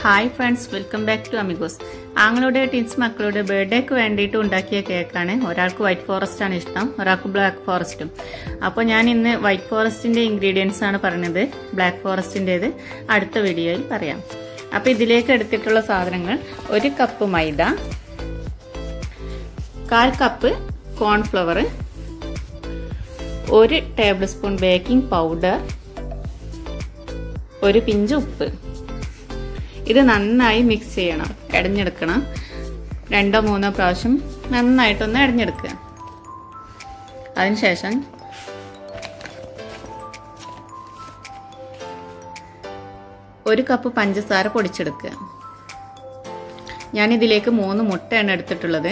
hi friends welcome back to Amigos ആങ്ങളുടെ twins മക്കളുടെ ബർത്ത്ഡേക്ക് വേണ്ടിയിട്ട് ഉണ്ടാക്കിയ കേക്കാണ് ഒരാൾക്ക് വൈറ്റ് ഫോറസ്റ്റ് ആണ് ഇഷ്ടം ഒരാൾക്ക് ബ്ലാക്ക് ഫോറസ്റ്റും അപ്പോൾ ഞാൻ ഇന്ന് വൈറ്റ് ഫോറസ്റ്റിന്റെ ഇൻഗ്രീഡിയൻസ് ആണ് പറഞ്ഞത് ബ്ലാക്ക് ഫോറസ്റ്റിൻ്റെത് അടുത്ത വീഡിയോയിൽ പറയാം അപ്പോൾ ഇതിലേക്ക് എടുത്തിട്ടുള്ള സാധനങ്ങൾ ഒരു കപ്പ് മൈദ കാൽ കപ്പ് കോൺഫ്ലവർ ഒരു ടേബിൾ സ്പൂൺ ബേക്കിംഗ് പൗഡർ ഒരു പിഞ്ച് ഉപ്പ് ഇത് നന്നായി മിക്സ് ചെയ്യണം ഇടഞ്ഞെടുക്കണം രണ്ടോ മൂന്നോ പ്രാവശ്യം നന്നായിട്ടൊന്ന് ഇടഞ്ഞെടുക്കുക അതിനുശേഷം ഒരു കപ്പ് പഞ്ചസാര പൊടിച്ചെടുക്കുക ഞാൻ ഇതിലേക്ക് മൂന്ന് മുട്ടയാണ് എടുത്തിട്ടുള്ളത്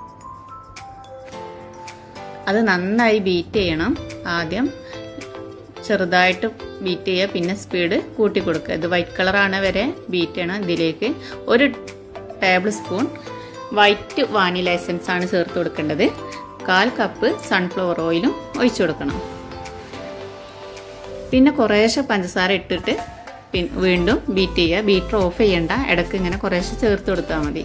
അത് നന്നായി ബീറ്റ് ചെയ്യണം ആദ്യം ചെറുതായിട്ട് ബീറ്റ് ചെയ്യുക പിന്നെ സ്പീഡ് കൂട്ടി കൊടുക്കുക ഇത് വൈറ്റ് കളറാണ് വരെ ബീറ്റ് ചെയ്യണം ഇതിലേക്ക് ഒരു tablespoon white vanilla essence ആണ് ചേർത്ത് കൊടുക്കേണ്ടത് കാൽ കപ്പ് സൺഫ്ലവർ ഓയിലും ഒഴിച്ചു കൊടുക്കണം പിന്നെ കുറേശ്ശെ പഞ്ചസാര ഇട്ടിട്ട് വീണ്ടും ബീറ്റ് ചെയ്യുക ബീറ്റർ ഓഫ് ചെയ്യണ്ട ഇടയ്ക്ക് ഇങ്ങനെ കുറേശ്ശെ ചേർത്ത് കൊടുത്താൽ മതി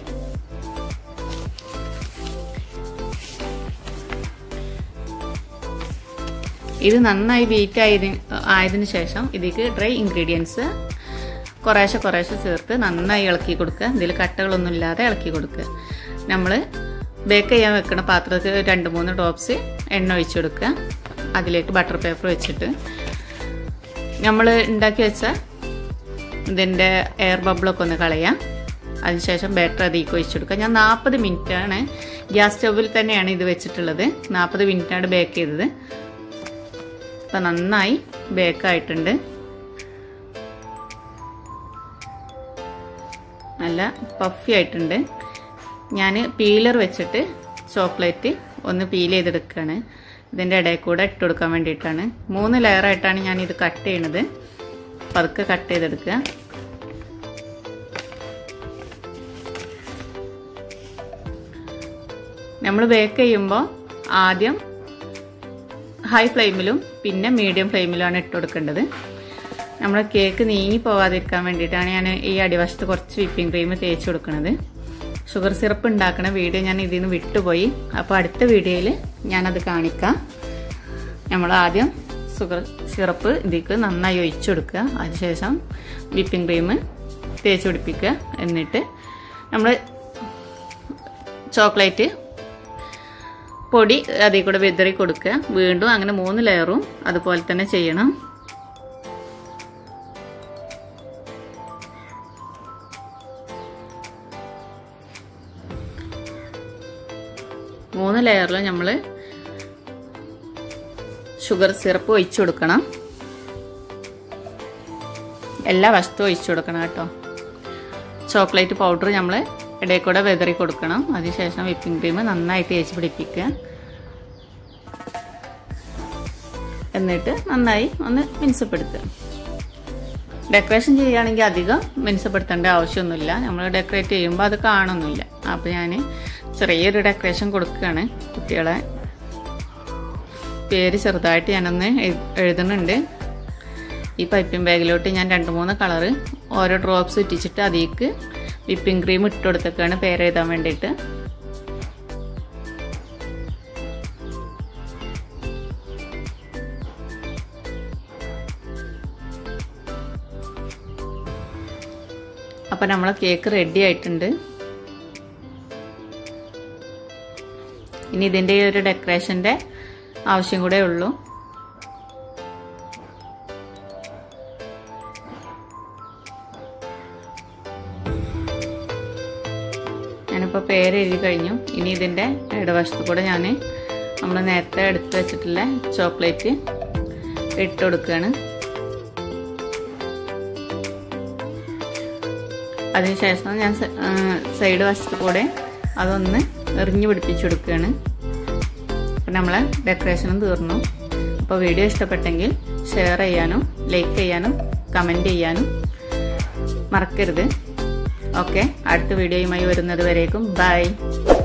ഇത് നന്നായി ബീറ്റ് ആയതിന് ആയതിനു ശേഷം ഇതിലേക്ക് ഡ്രൈ ഇൻഗ്രീഡിയൻസ് കുറേശ്ശെ കുറേശ്ശെ ചേർത്ത് നന്നായി ഇളക്കി കൊടുക്കുക ഇതിൽ കട്ടകളൊന്നും ഇല്ലാതെ ഇളക്കി കൊടുക്കുക നമ്മൾ ബേക്ക് ചെയ്യാൻ വെക്കുന്ന പാത്രത്തിൽ രണ്ട് മൂന്ന് ഡ്രോപ്സ് എണ്ണ ഒഴിച്ചു കൊടുക്കുക അതിലേക്ക് ബട്ടർ പേപ്പർ വെച്ചിട്ട് നമ്മൾ ഉണ്ടാക്കി വെച്ച ഇതിൻ്റെ എയർ ബബിളൊക്കെ ഒന്ന് കളയാം അതിനുശേഷം ബാറ്റർ അതിലേക്ക് ഒഴിച്ചു കൊടുക്കുക ഞാൻ നാൽപ്പത് മിനിറ്റാണ് ഗ്യാസ് സ്റ്റൗവിൽ തന്നെയാണ് ഇത് വെച്ചിട്ടുള്ളത് നാൽപ്പത് മിനിറ്റാണ് ബേക്ക് ചെയ്തത് ഇപ്പം നന്നായി ബേക്കായിട്ടുണ്ട് നല്ല പഫി ആയിട്ടുണ്ട് ഞാൻ പീലർ വെച്ചിട്ട് ചോക്ലേറ്റ് ഒന്ന് പീൽ ചെയ്തെടുക്കുകയാണ് ഇതിൻ്റെ ഇടയിൽ കൂടെ ഇട്ട് കൊടുക്കാൻ വേണ്ടിയിട്ടാണ് മൂന്ന് ലെയറായിട്ടാണ് ഞാൻ ഇത് കട്ട് ചെയ്യണത് പതുക്കെ കട്ട് ചെയ്തെടുക്കുക നമ്മൾ ബേക്ക് ചെയ്യുമ്പോൾ ആദ്യം ഹൈ ഫ്ലെയിമിലും പിന്നെ മീഡിയം ഫ്ലെയിമിലുമാണ് ഇട്ട് കൊടുക്കേണ്ടത് നമ്മൾ കേക്ക് നീങ്ങി പോകാതിരിക്കാൻ വേണ്ടിയിട്ടാണ് ഞാൻ ഈ അടിവശത്ത് കുറച്ച് വിപ്പിംഗ് ക്രീം തേച്ച് കൊടുക്കുന്നത് ഷുഗർ സിറപ്പ് ഉണ്ടാക്കുന്ന വീഡിയോ ഞാൻ ഇതിൽ നിന്ന് വിട്ടുപോയി അപ്പോൾ അടുത്ത വീഡിയോയിൽ ഞാനത് കാണിക്കാം നമ്മൾ ആദ്യം ഷുഗർ സിറപ്പ് ഇതിലേക്ക് നന്നായി ഒഴിച്ചു കൊടുക്കുക അതിനുശേഷം വിപ്പിംഗ് ക്രീം തേച്ച് പിടിപ്പിക്കുക എന്നിട്ട് നമ്മൾ ചോക്ലേറ്റ് പൊടി അതിൽ കൂടെ വിതറി കൊടുക്കുക വീണ്ടും അങ്ങനെ മൂന്ന് ലെയറും അതുപോലെ തന്നെ ചെയ്യണം മൂന്ന് ലെയറിലും നമ്മൾ ഷുഗർ സിറപ്പ് ഒഴിച്ചു കൊടുക്കണം എല്ലാ വശത്തും ഒഴിച്ചു കൊടുക്കണം കേട്ടോ ചോക്ലേറ്റ് പൗഡർ നമ്മൾ ഇടയിൽ കൂടെ വെതറി കൊടുക്കണം അതിനുശേഷം വിപ്പിംഗ് ക്രീം നന്നായി തേച്ച് പിടിപ്പിക്കുക എന്നിട്ട് നന്നായി ഒന്ന് മിനുസപ്പെടുത്തുക ഡെക്കറേഷൻ ചെയ്യുകയാണെങ്കിൽ അധികം മിനുസപ്പെടുത്തേണ്ട ആവശ്യമൊന്നുമില്ല നമ്മൾ ഡെക്കറേറ്റ് ചെയ്യുമ്പോൾ അത് കാണുന്നില്ല അപ്പോൾ ഞാൻ ചെറിയൊരു ഡെക്കറേഷൻ കൊടുക്കുകയാണ് കുട്ടികളെ പേര് ചെറുതായിട്ട് ഞാനൊന്ന് എഴുതുന്നുണ്ട് ഈ പൈപ്പിംഗ് ബാഗിലോട്ട് ഞാൻ രണ്ട് മൂന്ന് കളറ് ഓരോ ഡ്രോപ്സ് ഇറ്റിച്ചിട്ട് അതിലേക്ക് വിപ്പിംഗ് ക്രീം ഇട്ട് കൊടുത്തേക്കാണ് പേരെഴുതാൻ വേണ്ടിയിട്ട് അപ്പം നമ്മളെ കേക്ക് റെഡി ആയിട്ടുണ്ട് ഇനി ഇതിൻ്റെ ഒരു ഡെക്കറേഷൻ്റെ ആവശ്യം കൂടെ ഉള്ളൂ ഞാനിപ്പോൾ പേര് എഴുതി കഴിഞ്ഞു ഇനി ഇതിൻ്റെ ഇടവശത്ത് കൂടെ ഞാൻ നമ്മൾ നേരത്തെ എടുത്ത് വെച്ചിട്ടുള്ള ചോക്ലേറ്റ് ഇട്ട് കൊടുക്കുകയാണ് അതിനുശേഷം ഞാൻ സൈഡ് വശത്ത് കൂടെ അതൊന്ന് എറിഞ്ഞു പിടിപ്പിച്ചു കൊടുക്കുകയാണ് അപ്പം നമ്മളെ ഡെക്കറേഷനും തീർന്നു അപ്പോൾ വീഡിയോ ഇഷ്ടപ്പെട്ടെങ്കിൽ ഷെയർ ചെയ്യാനും ലൈക്ക് ചെയ്യാനും കമൻറ്റ് ചെയ്യാനും മറക്കരുത് ഓക്കെ അടുത്ത വീഡിയോയുമായി വരുന്നത് വരേക്കും ബൈ